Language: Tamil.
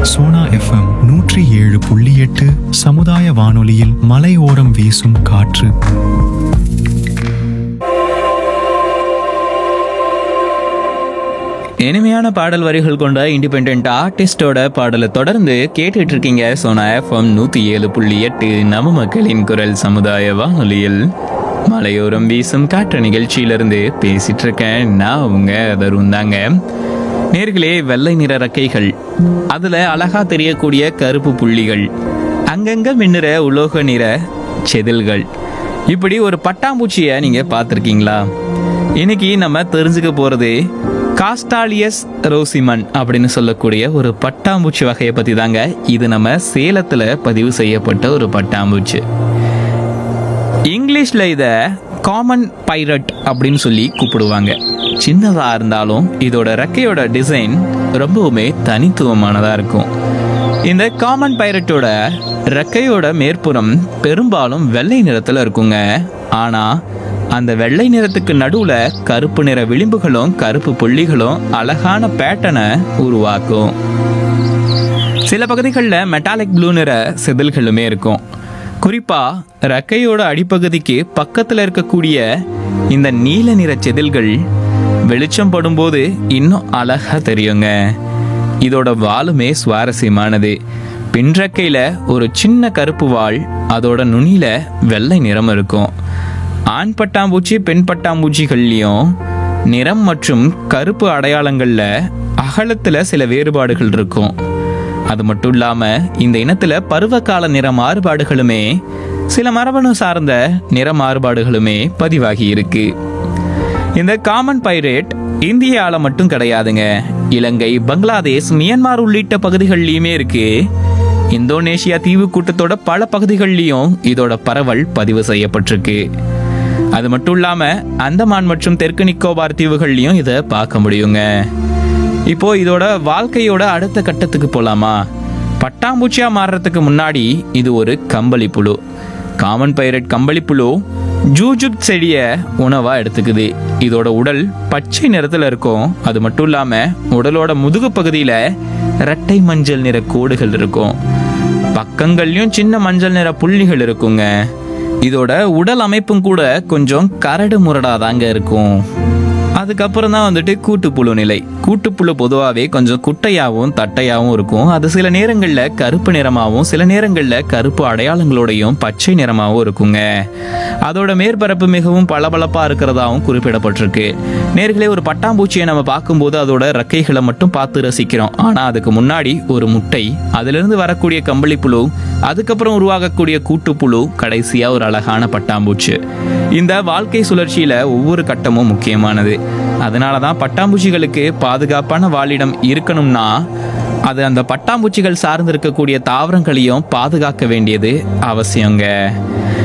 சோனா எஃப்எம் நூற்றி ஏழு புள்ளி எட்டு சமுதாய வானொலியில் மலையோரம் வீசும் காற்று இனிமையான பாடல் வரிகள் கொண்ட இண்டிபெண்ட் ஆர்டிஸ்டோட பாடலை தொடர்ந்து கேட்டுட்டு இருக்கீங்க சோனா எஃப்எம் நூத்தி ஏழு புள்ளி எட்டு நம்ம மக்களின் குரல் சமுதாய வானொலியில் மலையோரம் வீசும் காற்று நிகழ்ச்சியிலிருந்து பேசிட்டு இருக்கேன் நான் உங்க தருண் தாங்க நேர்களே வெள்ளை நிற ரெக்கைகள் அதுல அழகா தெரியக்கூடிய கருப்பு புள்ளிகள் அங்கங்க மின்னுற உலோக நிற செதில்கள் இப்படி ஒரு பட்டாம்பூச்சியை நீங்க பார்த்துருக்கீங்களா இன்னைக்கு நம்ம தெரிஞ்சுக்க போறது காஸ்டாலியஸ் ரோசிமன் அப்படின்னு சொல்லக்கூடிய ஒரு பட்டாம்பூச்சி வகையை பத்தி தாங்க இது நம்ம சேலத்துல பதிவு செய்யப்பட்ட ஒரு பட்டாம்பூச்சி இங்கிலீஷ்ல இத காமன் பைரட் அப்படின்னு சொல்லி கூப்பிடுவாங்க சின்னதா இருந்தாலும் இதோட ரெக்கையோட டிசைன் ரொம்பவுமே தனித்துவமானதா இருக்கும் இந்த காமன் பைரட்டோட ரெக்கையோட மேற்புறம் பெரும்பாலும் வெள்ளை நிறத்துல இருக்குங்க ஆனா அந்த வெள்ளை நிறத்துக்கு நடுவுல கருப்பு நிற விளிம்புகளும் கருப்பு புள்ளிகளும் அழகான பேட்டனை உருவாக்கும் சில பகுதிகளில் மெட்டாலிக் ப்ளூ நிற செதில்களுமே இருக்கும் குறிப்பா ரெக்கையோட அடிப்பகுதிக்கு பக்கத்துல இருக்கக்கூடிய இந்த நீல நிற செதில்கள் வெளிச்சம் படும்போது இன்னும் அழகா தெரியுங்க இதோட வாலுமே சுவாரஸ்யமானது பின்றக்கையில ஒரு சின்ன கருப்பு வால் அதோட நுனியில வெள்ளை நிறம் இருக்கும் ஆண் பட்டாம்பூச்சி பெண் பட்டாம்பூச்சிகள்லையும் நிறம் மற்றும் கருப்பு அடையாளங்கள்ல அகலத்துல சில வேறுபாடுகள் இருக்கும் அது மட்டும் இல்லாம இந்த இனத்துல பருவகால நிற மாறுபாடுகளுமே சில மரபணு சார்ந்த நிற மாறுபாடுகளுமே பதிவாகி இருக்கு இந்த காமன் பைரேட் இந்தியால மட்டும் கிடையாதுங்க இலங்கை பங்களாதேஷ் மியான்மர் உள்ளிட்ட பகுதிகள்லயுமே இருக்கு இந்தோனேஷியா தீவு கூட்டத்தோட பல பகுதிகள்லயும் இதோட பரவல் பதிவு செய்யப்பட்டிருக்கு அது மட்டும் இல்லாம அந்தமான் மற்றும் தெற்கு நிக்கோபார் தீவுகள்லயும் இதை பார்க்க முடியுங்க இப்போ இதோட வாழ்க்கையோட அடுத்த கட்டத்துக்கு போலாமா பட்டாம்பூச்சியா மாறுறதுக்கு முன்னாடி இது ஒரு கம்பளி புழு காமன் பைரட் கம்பளி புழு ஜூஜுப் செடிய உணவா எடுத்துக்குது இதோட உடல் பச்சை நிறத்துல இருக்கும் அது மட்டும் இல்லாம உடலோட முதுகு பகுதியில இரட்டை மஞ்சள் நிற கோடுகள் இருக்கும் பக்கங்கள்லயும் சின்ன மஞ்சள் நிற புள்ளிகள் இருக்குங்க இதோட உடல் அமைப்பும் கூட கொஞ்சம் கரடு முரடாதாங்க இருக்கும் அதுக்கப்புறம் தான் வந்துட்டு கூட்டுப்புழு நிலை கூட்டுப்புழு பொதுவாகவே கொஞ்சம் குட்டையாகவும் தட்டையாகவும் இருக்கும் அது சில நேரங்களில் கருப்பு நிறமாகவும் சில நேரங்களில் கருப்பு அடையாளங்களோடையும் பச்சை நிறமாகவும் இருக்குங்க அதோட மேற்பரப்பு மிகவும் பளபளப்பாக இருக்கிறதாவும் குறிப்பிடப்பட்டிருக்கு நேர்களே ஒரு பட்டாம்பூச்சியை நம்ம பார்க்கும்போது அதோட ரெக்கைகளை மட்டும் பார்த்து ரசிக்கிறோம் ஆனால் அதுக்கு முன்னாடி ஒரு முட்டை அதிலிருந்து வரக்கூடிய கம்பளி புழு அதுக்கப்புறம் உருவாகக்கூடிய கூட்டுப்புழு கடைசியா ஒரு அழகான பட்டாம்பூச்சி இந்த வாழ்க்கை சுழற்சியில ஒவ்வொரு கட்டமும் முக்கியமானது அதனால தான் பட்டாம்பூச்சிகளுக்கு பாதுகாப்பான வாழிடம் இருக்கணும்னா அது அந்த பட்டாம்பூச்சிகள் சார்ந்து இருக்கக்கூடிய தாவரங்களையும் பாதுகாக்க வேண்டியது அவசியங்க